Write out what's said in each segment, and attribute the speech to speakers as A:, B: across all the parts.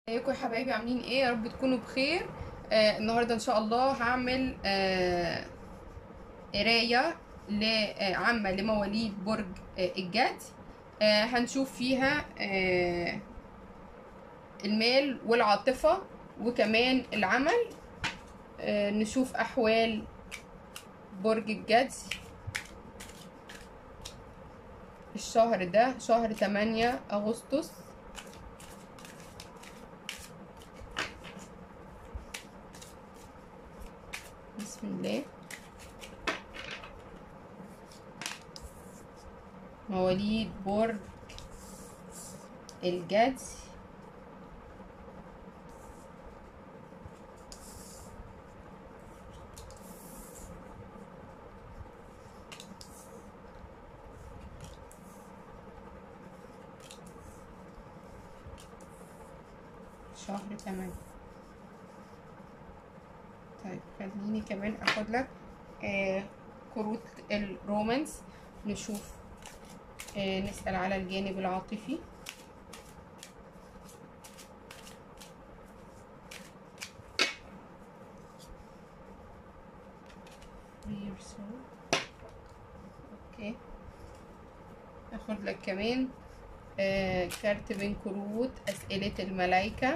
A: ازيكم يا حبايبي عاملين ايه يا رب تكونوا بخير آه النهارده ان شاء الله هعمل آه قرايه ل- آه، عامه لمواليد برج آه الجدي آه هنشوف فيها آه المال والعاطفه وكمان العمل آه نشوف احوال برج الجدي الشهر ده شهر 8 اغسطس بسم الله مواليد برج الجدي شهر تمانية طيب خليني كمان اخد لك آه كروت الرومانس نشوف آه نسأل على الجانب العاطفي اوكي اخد لك كمان آه كارت من كروت اسئلة الملايكة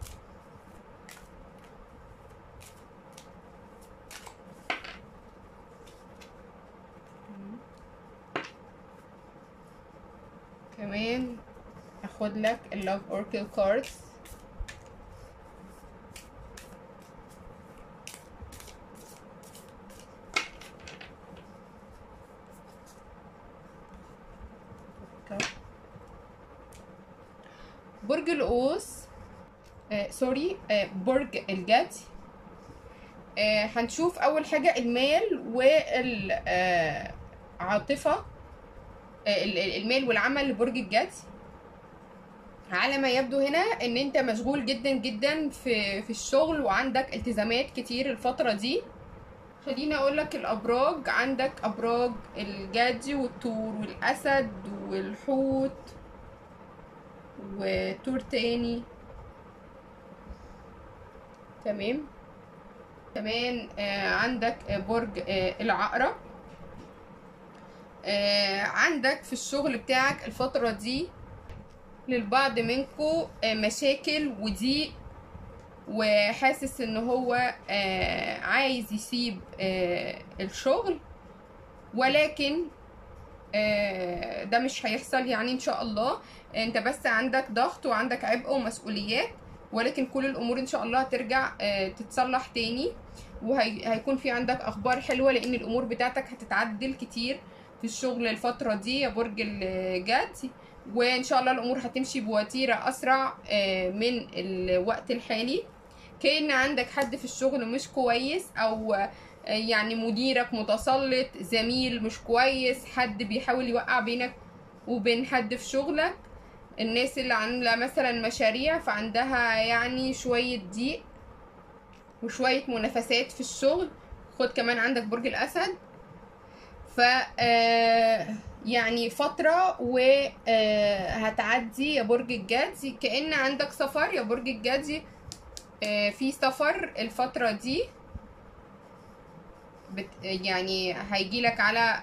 A: كمان اخد لك اللوف اوركل كاردز برج القوس آه سوري آه برج الجدي آه هنشوف اول حاجة المال والعاطفة المال والعمل لبرج الجدي على ما يبدو هنا ان انت مشغول جدا جدا في في الشغل وعندك التزامات كتير الفترة دي خليني اقول لك الابراج عندك ابراج الجدي والثور والاسد والحوت وتور تاني تمام كمان آه عندك آه برج آه العقرب آه عندك في الشغل بتاعك الفترة دي للبعض منكم آه مشاكل وضيق وحاسس ان هو آه عايز يسيب آه الشغل ولكن آه ده مش هيحصل يعني ان شاء الله انت بس عندك ضغط وعندك عبء ومسؤوليات ولكن كل الامور ان شاء الله هترجع آه تتصلح تاني وهيكون في عندك اخبار حلوه لان الامور بتاعتك هتتعدل كتير في الشغل الفترة دي يا برج الجدي وان شاء الله الامور هتمشي بوتيرة اسرع من الوقت الحالي كأن عندك حد في الشغل مش كويس او يعني مديرك متسلط زميل مش كويس حد بيحاول يوقع بينك وبين حد في شغلك الناس اللي عاملة مثلا مشاريع فعندها يعني شوية ضيق وشوية منافسات في الشغل خد كمان عندك برج الاسد ف يعني فترة وهتعدي يا برج الجدي كأن عندك سفر يا برج الجدي في سفر الفترة دي بت يعني هيجيلك على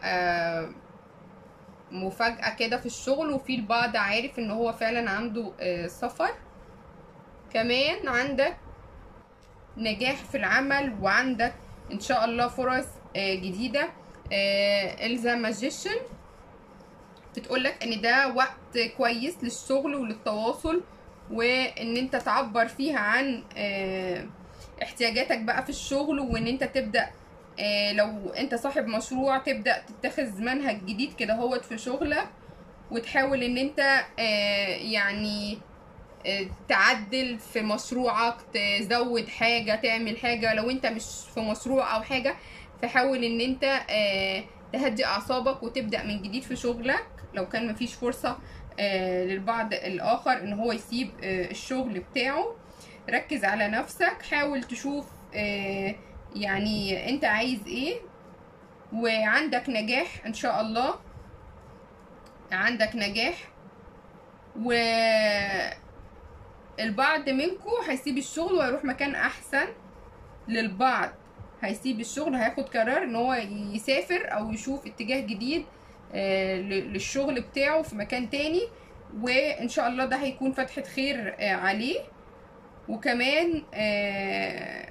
A: مفاجأة كده في الشغل وفي البعض عارف ان هو فعلا عنده سفر كمان عندك نجاح في العمل وعندك ان شاء الله فرص جديده الزا ماجيشن بتقولك ان ده وقت كويس للشغل وللتواصل وان انت تعبر فيها عن احتياجاتك بقى في الشغل وان انت تبدأ لو انت صاحب مشروع تبدأ تتخذ منهج جديد كده هوت في شغلك وتحاول ان انت يعني تعدل في مشروعك تزود حاجة تعمل حاجة لو انت مش في مشروع او حاجة فحاول ان انت آه تهدي اعصابك وتبدا من جديد في شغلك لو كان مفيش فرصه آه للبعض الاخر ان هو يسيب آه الشغل بتاعه ركز على نفسك حاول تشوف يعني انت عايز ايه وعندك نجاح ان شاء الله عندك نجاح و البعض منكم هيسيب الشغل ويروح مكان احسن للبعض هيسيب الشغل هياخد قرار ان هو يسافر او يشوف اتجاه جديد آه، ل- للشغل بتاعه في مكان تاني وان شاء الله ده هيكون فتحة خير آه، عليه وكمان آه،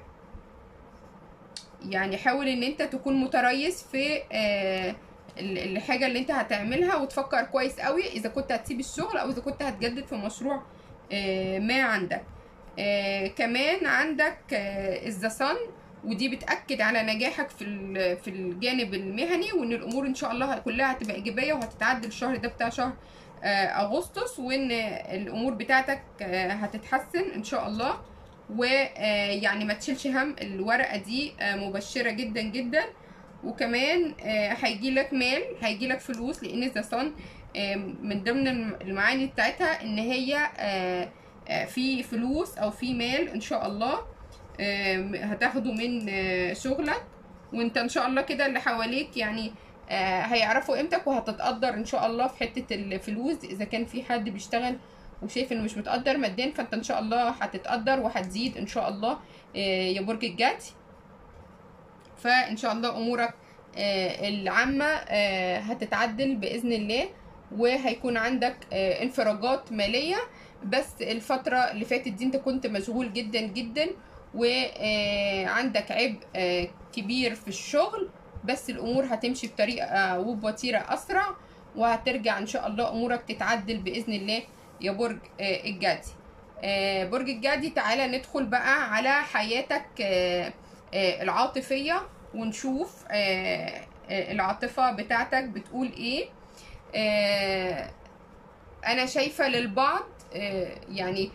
A: يعني حاول ان انت تكون متريث في آه، ال- الحاجة اللي انت هتعملها وتفكر كويس قوي اذا كنت هتسيب الشغل او اذا كنت هتجدد في مشروع آه، ما عندك آه، كمان عندك الزسان ودي بتأكد على نجاحك في ال- في الجانب المهني وان الامور ان شاء الله كلها هتبقى ايجابيه وهتتعدل الشهر ده بتاع شهر آه، اغسطس وان الامور بتاعتك آه، هتتحسن ان شاء الله ويعني ما تشيلش هم الورقه دي آه، مبشره جدا جدا وكمان هيجي لك مال هيجي لك فلوس لان الزسان من ضمن الم- المعاني بتاعتها ان هي آه، آه، في فلوس او في مال ان شاء الله آم، هتاخده من آه، شغلك وانت ان شاء الله كده اللي حواليك يعني آه، هيعرفوا قيمتك وهتتقدر ان شاء الله في حتة الفلوس اذا كان في حد بيشتغل وشايف انه مش متقدر ماديا فانت ان شاء الله هتتقدر وهتزيد ان شاء الله آه، يا برج الجدي فان شاء الله امورك آه، العامة آه، هتتعدل باذن الله وهيكون عندك آه، انفراجات مالية بس الفترة اللي فاتت دي انت كنت مشغول جدا جدا وعندك عبء آه، كبير في الشغل بس الامور هتمشي بطريقه وبوتيره اسرع وهترجع ان شاء الله امورك تتعدل باذن الله يا برج آه، الجدي آه، برج الجدي تعالى ندخل بقى على حياتك آه، آه، العاطفيه ونشوف آه، آه، العاطفه بتاعتك بتقول ايه آه، انا شايفه للبعض آه، يعني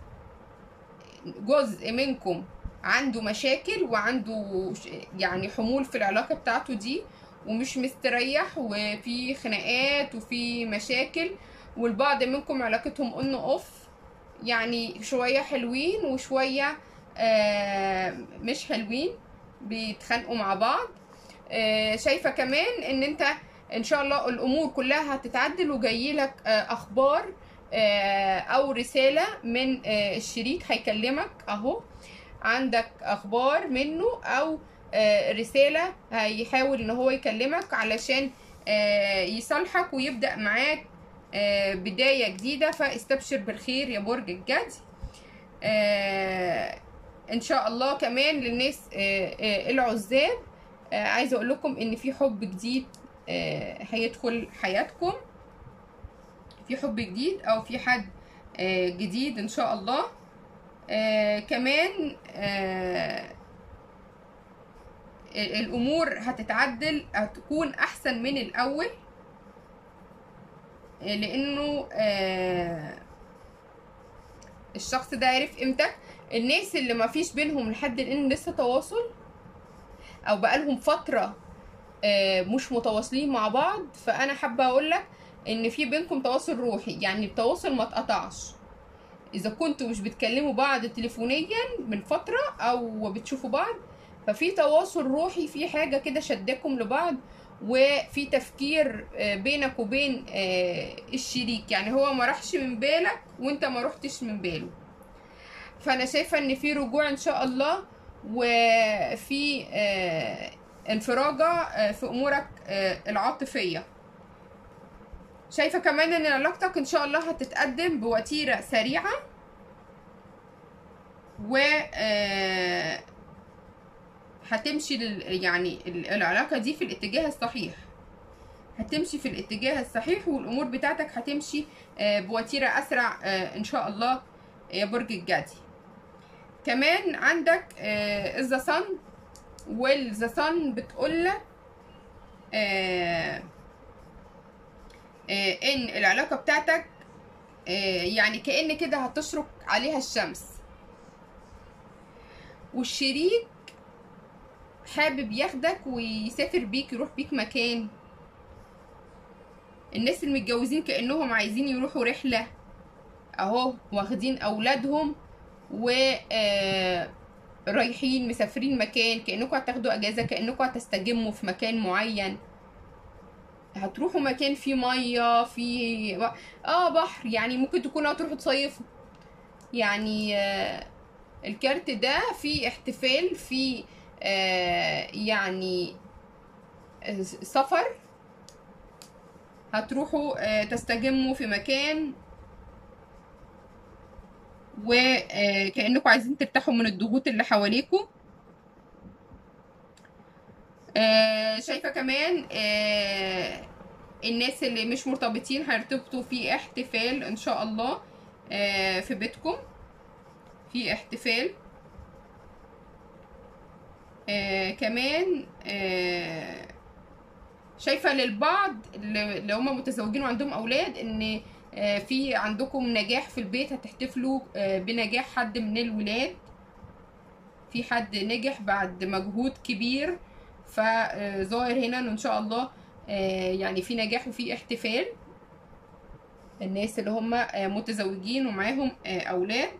A: جزء منكم عنده مشاكل وعنده ش- يعني حمول في العلاقة بتاعته دي ومش مستريح وفي خناقات وفي مشاكل والبعض منكم علاقتهم اون اوف يعني شوية حلوين وشوية آه مش حلوين بيتخانقوا مع بعض آه شايفة كمان ان انت ان شاء الله الامور كلها هتتعدل وجايلك آه اخبار آه، او رساله من آه، الشريك هيكلمك اهو عندك اخبار منه او آه، رساله هيحاول ان هو يكلمك علشان آه، يصالحك ويبدا معاك آه، بدايه جديده فاستبشر بالخير يا برج الجدي آه، ان شاء الله كمان للناس آه، آه، العزاب آه، عايزه اقول لكم ان في حب جديد آه، هيدخل حياتكم في حب جديد او في حد آه، جديد ان شاء الله آه، كمان آه، ال- الامور هتتعدل هتكون احسن من الاول آه، لانه آه، الشخص ده عرف قيمتك الناس اللي ما فيش بينهم لحد الان لسه تواصل او بقالهم فتره آه، مش متواصلين مع بعض فانا حابه اقول لك ان في بينكم تواصل روحي يعني التواصل ما اتقطعش اذا كنتوا مش بتكلموا بعض تليفونيا من فتره او بتشوفوا بعض ففي تواصل روحي في حاجه كده شدكم لبعض وفي تفكير آه، بينك وبين آه، الشريك يعني هو ما راحش من بالك وانت ما رحتش من باله فانا شايفه ان في رجوع ان شاء الله وفي آه، انفراجه آه، في امورك آه، العاطفيه شايفه كمان ان علاقتك ان شاء الله هتتقدم بوتيره سريعه و آه، هتمشي لل... يعني ال- العلاقه دي في الاتجاه الصحيح هتمشي في الاتجاه الصحيح والامور بتاعتك هتمشي آه، بوتيره اسرع آه، ان شاء الله يا برج الجدي كمان عندك الذا صن والذا صن بتقولك آه، آه، ان العلاقه بتاعتك آه، يعني كأن كده هتشرق عليها الشمس والشريك حابب ياخدك ويسافر بيك يروح بيك مكان الناس المتجوزين كأنهم عايزين يروحوا رحلة اهو واخدين اولادهم و آه، رايحين مسافرين مكان كأنكم هتاخدوا اجازة كأنكم هتستجموا في مكان معين هتروحوا مكان فيه ميه فيه اه بحر يعني ممكن تكونوا هتروحوا تصيفوا يعني آه، الكارت ده فيه احتفال فيه آه، يعني آه، سفر هتروحوا آه، تستجموا في مكان وكأنكم عايزين ترتاحوا من الضغوط اللي حواليكم آه، شايفة كمان آه، الناس اللي مش مرتبطين هيرتبطوا في احتفال ان شاء الله آه، في بيتكم في احتفال آه، كمان آه، شايفة للبعض اللي اللي هم متزوجين وعندهم أولاد إن آه، في عندكم نجاح في البيت هتحتفلوا آه، بنجاح حد من الولاد في حد نجح بعد مجهود كبير فظاهر هنا إن شاء الله آه، يعني في نجاح وفي احتفال الناس اللي هم آه، متزوجين ومعاهم آه، أولاد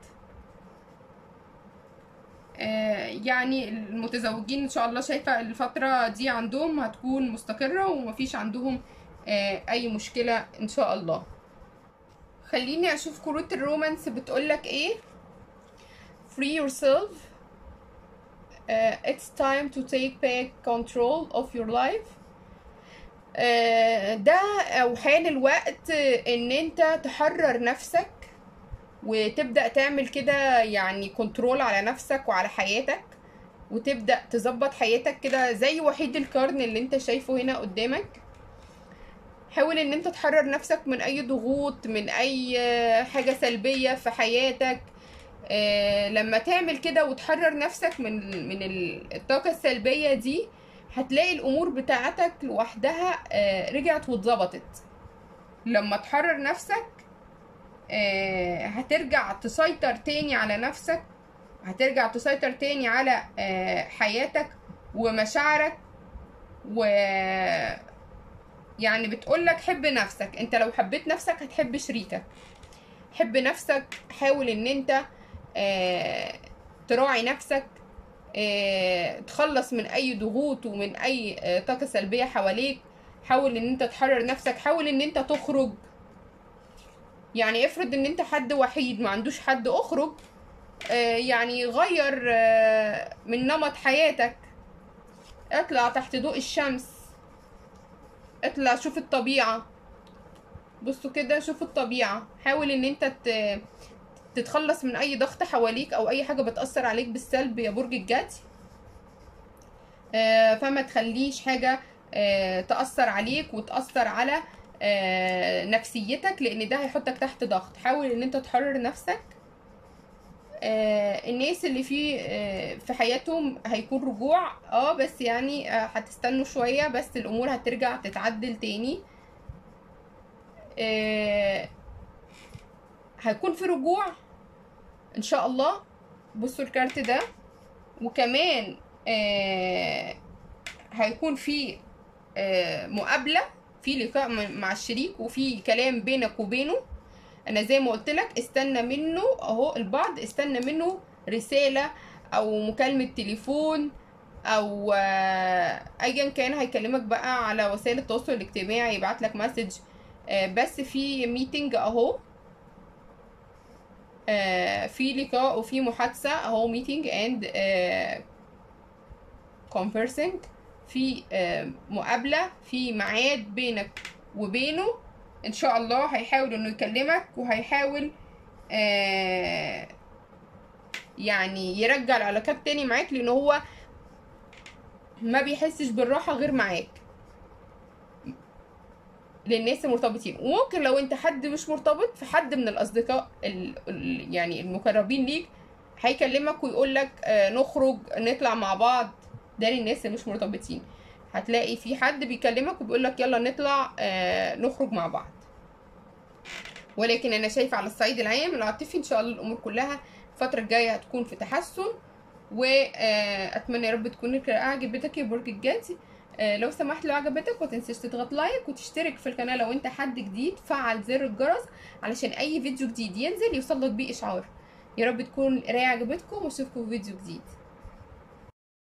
A: آه، يعني المتزوجين ان شاء الله شايفة الفترة دي عندهم هتكون مستقرة ومفيش عندهم آه، اي مشكلة ان شاء الله خليني اشوف كروت الرومانس بتقولك ايه free yourself uh, it's time to take back control of your life آه، ده او حان الوقت ان انت تحرر نفسك وتبدأ تعمل كده يعني كنترول على نفسك وعلى حياتك وتبدأ تظبط حياتك كده زي وحيد القرن اللي انت شايفه هنا قدامك حاول ان انت تحرر نفسك من اي ضغوط من اي حاجة سلبية في حياتك آه، لما تعمل كده وتحرر نفسك من من ال- الطاقة السلبية دي هتلاقي الامور بتاعتك لوحدها آه، رجعت واتظبطت لما تحرر نفسك آه، هترجع تسيطر تاني على نفسك هترجع تسيطر تاني على آه، حياتك ومشاعرك و يعني بتقولك حب نفسك انت لو حبيت نفسك هتحب شريكك حب نفسك حاول ان انت آه، تراعي نفسك آه، تخلص من اي ضغوط ومن اي آه، طاقة سلبية حواليك حاول ان انت تحرر نفسك حاول ان انت تخرج يعني افرض ان انت حد وحيد ما عندوش حد اخرج آه، يعني غير آه، من نمط حياتك اطلع تحت ضوء الشمس اطلع شوف الطبيعة بصوا كده شوف الطبيعة حاول ان انت ت- تتخلص من اي ضغط حواليك او اي حاجة بتأثر عليك بالسلب يا برج الجدي آه، فما تخليش حاجة آه، تأثر عليك وتأثر على آه، نفسيتك لان ده هيحطك تحت ضغط حاول ان انت تحرر نفسك آه، الناس اللي في آه، في حياتهم هيكون رجوع اه بس يعني آه، هتستنوا شوية بس الامور هترجع تتعدل تاني آه، هيكون في رجوع ان شاء الله بصوا الكارت ده وكمان آه، هيكون في آه، مقابلة في لقاء م- مع الشريك وفي كلام بينك وبينه انا زي ما قلت لك استنى منه اهو البعض استنى منه رسالة او مكالمة تليفون او آه، ايا كان هيكلمك بقى على وسائل التواصل الاجتماعي يبعت لك مسج بس في ميتنج اهو آه، في لقاء وفي محادثة اهو ميتنج اند conversing في آه، مقابلة في ميعاد بينك وبينه ان شاء الله هيحاول انه يكلمك وهيحاول آه، يعني يرجع العلاقات تاني معاك لان هو ما بيحسش بالراحة غير معاك للناس المرتبطين وممكن لو انت حد مش مرتبط في حد من الاصدقاء ال ال يعني المقربين ليك هيكلمك ويقول لك آه نخرج نطلع مع بعض ده للناس اللي مش مرتبطين هتلاقي في حد بيكلمك وبيقول لك يلا نطلع آه نخرج مع بعض ولكن انا شايفه على الصعيد العام العاطفي ان شاء الله الامور كلها الفتره الجايه هتكون في تحسن واتمنى يا رب تكون القراءه عجبتك يا برج الجدي آه، لو سمحت لو عجبتك ما تنساش تضغط لايك وتشترك في القناه لو انت حد جديد فعل زر الجرس علشان اي فيديو جديد ينزل يوصلك بيه اشعار يا رب تكون القرايه عجبتكم واشوفكم في فيديو جديد